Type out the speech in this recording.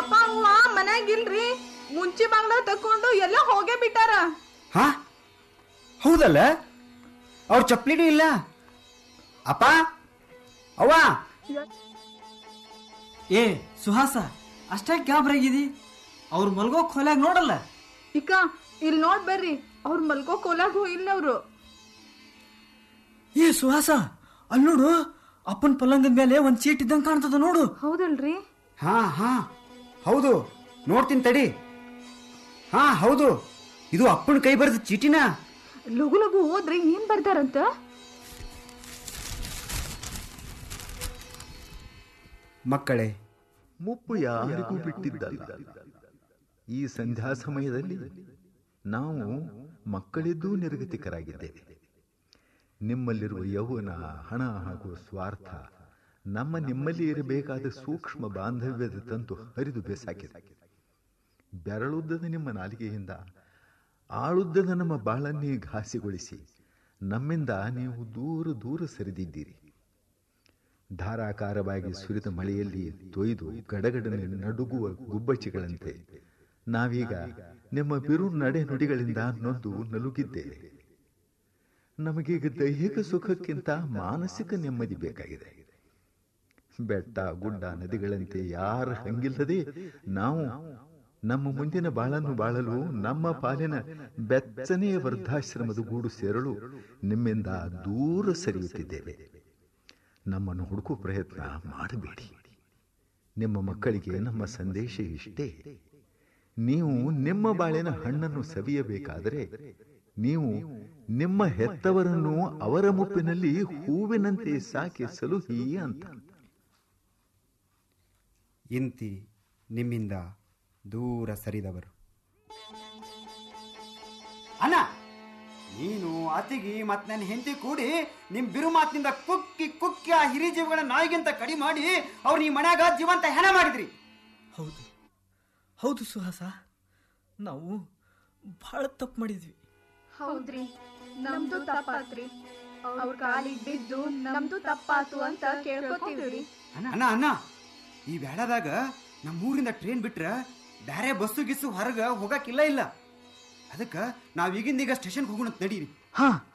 ಅಪ್ಪ ಅವ್ವ ಮನ್ಯಾಗಿಲ್ರಿ ಮುಂಚಿ ಬಾಗ್ಲ ತಕೊಂಡು ಎಲ್ಲ ಹೋಗೇ ಬಿಟ್ಟಾರ ಹಾ ಹೌದಲ್ಲ ಅವ್ರ ಚಪ್ಲಿನೂ ಇಲ್ಲ ಅಪ್ಪ ಅವ್ವ ಏ ಸುಹಾಸ ಅಷ್ಟೇ ಗಾಬ್ರಾಗಿದಿ ಅವ್ರು ಮಲ್ಗೋ ಖೋಲ್ಯಾಗ ನೋಡಲ್ಲ ಇಕ್ಕ ಇಲ್ಲಿ ನೋಡ್ ಬರ್ರಿ ಅವ್ರ ಮಲ್ಕೋ ಕೋಲಾಗ ಹೋಗಿಲ್ಲ ಅವ್ರು ಏ ಸುಹಾಸ ಅಲ್ಲಿ ನೋಡು ಅಪ್ಪನ ಪಲ್ಲಂಗದ ಮೇಲೆ ಒಂದ್ ಚೀಟ್ ಇದ್ದಂಗ ಕಾಣ್ತದ ನೋಡು ಹೌದಲ್ರಿ ಹಾ ಹಾ ಹೌದು ನೋಡ್ತೀನಿ ತಡಿ ಹಾ ಹೌದು ಇದು ಅಪ್ಪನ ಕೈ ಬರೆದ ಚೀಟಿನ ಲಘು ಲಘು ಹೋದ್ರಿ ಏನ್ ಬರ್ತಾರಂತ ಮಕ್ಕಳೇ ಮುಪ್ಪು ಯಾರಿಗೂ ಬಿಟ್ಟಿದ್ದಲ್ಲ ಈ ಸಂಧ್ಯಾ ಸಮಯದಲ್ಲಿ ನಾವು ಮಕ್ಕಳಿದ್ದೂ ನಿರ್ಗತಿಕರಾಗಿದ್ದೇವೆ ನಿಮ್ಮಲ್ಲಿರುವ ಯೌವನ ಹಣ ಹಾಗೂ ಸ್ವಾರ್ಥ ನಮ್ಮ ನಿಮ್ಮಲ್ಲಿ ಇರಬೇಕಾದ ಸೂಕ್ಷ್ಮ ಬಾಂಧವ್ಯದ ತಂತು ಹರಿದು ಬೇಸಾಕಿದೆ ಬೆರಳುದ್ದದ ನಿಮ್ಮ ನಾಲಿಗೆಯಿಂದ ಆಳುದ್ದದ ನಮ್ಮ ಬಾಳನ್ನೇ ಘಾಸಿಗೊಳಿಸಿ ನಮ್ಮಿಂದ ನೀವು ದೂರ ದೂರ ಸರಿದಿದ್ದೀರಿ ಧಾರಾಕಾರವಾಗಿ ಸುರಿದ ಮಳೆಯಲ್ಲಿ ತೊಯ್ದು ಗಡಗಡನೆ ನಡುಗುವ ಗುಬ್ಬಚ್ಚಿಗಳಂತೆ ನಾವೀಗ ನಿಮ್ಮ ಬಿರು ನಡೆ ನುಡಿಗಳಿಂದ ನೊಂದು ನಲುಗಿದ್ದೇವೆ ನಮಗೀಗ ದೈಹಿಕ ಸುಖಕ್ಕಿಂತ ಮಾನಸಿಕ ನೆಮ್ಮದಿ ಬೇಕಾಗಿದೆ ಬೆಟ್ಟ ಗುಡ್ಡ ನದಿಗಳಂತೆ ಯಾರ ಹಂಗಿಲ್ಲದೆ ನಾವು ನಮ್ಮ ಮುಂದಿನ ಬಾಳನ್ನು ಬಾಳಲು ನಮ್ಮ ಪಾಲಿನ ಬೆಚ್ಚನೆಯ ವೃದ್ಧಾಶ್ರಮದ ಗೂಡು ಸೇರಲು ನಿಮ್ಮಿಂದ ದೂರ ಸರಿಯುತ್ತಿದ್ದೇವೆ ನಮ್ಮನ್ನು ಹುಡುಕುವ ಪ್ರಯತ್ನ ಮಾಡಬೇಡಿ ನಿಮ್ಮ ಮಕ್ಕಳಿಗೆ ನಮ್ಮ ಸಂದೇಶ ಇಷ್ಟೇ ನೀವು ನಿಮ್ಮ ಬಾಳಿನ ಹಣ್ಣನ್ನು ಸವಿಯಬೇಕಾದರೆ ನೀವು ನಿಮ್ಮ ಹೆತ್ತವರನ್ನು ಅವರ ಮುಪ್ಪಿನಲ್ಲಿ ಹೂವಿನಂತೆ ಸಾಕಿ ಸಲುಹಿ ಅಂತ ಇಂತಿ ನಿಮ್ಮಿಂದ ದೂರ ಸರಿದವರು ಅಣ್ಣ ನೀನು ಅತಿಗಿ ಮತ್ ನನ್ನ ಹೆಂಡತಿ ಕೂಡಿ ನಿಮ್ ಬಿರು ಮಾತಿನಿಂದ ಕುಕ್ಕಿ ಕುಕ್ಕಿ ಆ ಹಿರಿ ಜೀವಿಗಳ ನಾಯಿಗಿಂತ ಕಡಿಮೆ ಮಾಡಿ ಅವ್ರು ಈ ಮನ್ಯಾಗ ಜೀವಂತ ಹೆಣ ಮಾಡಿದ್ರಿ ಹೌದು ಹೌದು ಸುಹಾಸ ನಾವು ಬಹಳ ತಪ್ಪು ಮಾಡಿದ್ವಿ ಹೌದ್ರಿ ನಮ್ದು ತಪ್ಪಾತ್ರಿ ಅವ್ರ ಕಾಲಿಗೆ ಬಿದ್ದು ನಮ್ದು ತಪ್ಪಾತು ಅಂತ ಕೇಳ್ಕೊತೀವ್ರಿ ಅಣ್ಣ ಅಣ್ಣ ಈ ಬೇಡದಾಗ ನಮ್ಮೂರಿಂದ ಟ್ರೈನ್ ಬಿಟ್ರ ಬ್ಯಾರೆ ಬಸ್ಸು ಗಿಸ್ಸು ಹೊರಗ ಹೋಗಕ್ಕಿಲ್ಲ ಇಲ್ಲ ಅದಕ್ಕ ನಾವ್ ಈಗಿಂದೀಗ ಸ್ಟೇಷನ್ಗೆ ಹೋಗೋಣ ನಡೀರಿ ಹಾ